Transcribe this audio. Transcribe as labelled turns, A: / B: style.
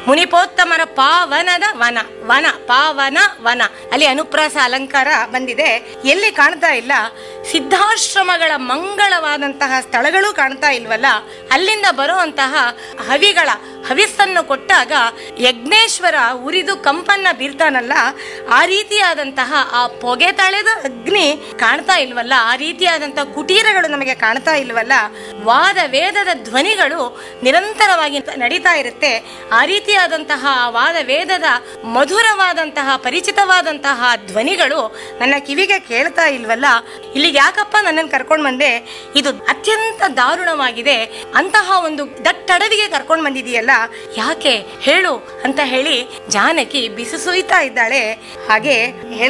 A: ಮುನಿಪೋತ್ತಮರ ಪಾವನದ ವನ ವನ ಪಾವನ ವನ ಅಲ್ಲಿ ಅನುಪ್ರಾಸ ಅಲಂಕಾರ ಬಂದಿದೆ ಎಲ್ಲಿ ಕಾಣ್ತಾ ಇಲ್ಲ ಸಿದ್ಧಾಶ್ರಮಗಳ ಮಂಗಳವಾದಂತಹ ಸ್ಥಳಗಳು ಕಾಣ್ತಾ ಇಲ್ವಲ್ಲ ಅಲ್ಲಿಂದ ಬರುವಂತಹ ಹವಿಗಳ ಹವಿಸ್ಸನ್ನು ಕೊಟ್ಟಾಗ ಯಜ್ಞೇಶ್ವರ ಉರಿದು ಕಂಪನ್ನ ಬೀರ್ತಾನಲ್ಲ ಆ ರೀತಿಯಾದಂತಹ ಆ ಪೊಗೆ ತಳೆದ ಅಗ್ನಿ ಕಾಣ್ತಾ ಇಲ್ವಲ್ಲ ಆ ರೀತಿಯಾದಂತಹ ಕುಟೀರಗಳು ನಮಗೆ ಕಾಣ್ತಾ ಇಲ್ವಲ್ಲ ವಾದ ವೇದದ ಧ್ವನಿಗಳು ನಿರಂತರವಾಗಿ ನಡೀತಾ ಇರುತ್ತೆ ಆ ರೀತಿಯಾದಂತಹ ಆ ವಾದ ವೇದದ ಮಧುರವಾದಂತಹ ಪರಿಚಿತವಾದಂತಹ ಧ್ವನಿಗಳು ನನ್ನ ಕಿವಿಗೆ ಕೇಳ್ತಾ ಇಲ್ವಲ್ಲ ಇಲ್ಲಿಗೆ ಯಾಕಪ್ಪ ನನ್ನನ್ನು ಕರ್ಕೊಂಡು ಬಂದೆ ಇದು ಅತ್ಯಂತ ದಾರುಣವಾಗಿದೆ ಅಂತಹ ಒಂದು ದಟ್ಟಡವಿಗೆ ಕರ್ಕೊಂಡು ಬಂದಿದೆಯಲ್ಲ ಯಾಕೆ ಹೇಳು ಅಂತ ಹೇಳಿ ಜಾನಕಿ ಬಿಸಿ ಸುಯ್ತಾ ಇದ್ದಾಳೆ ಹಾಗೆ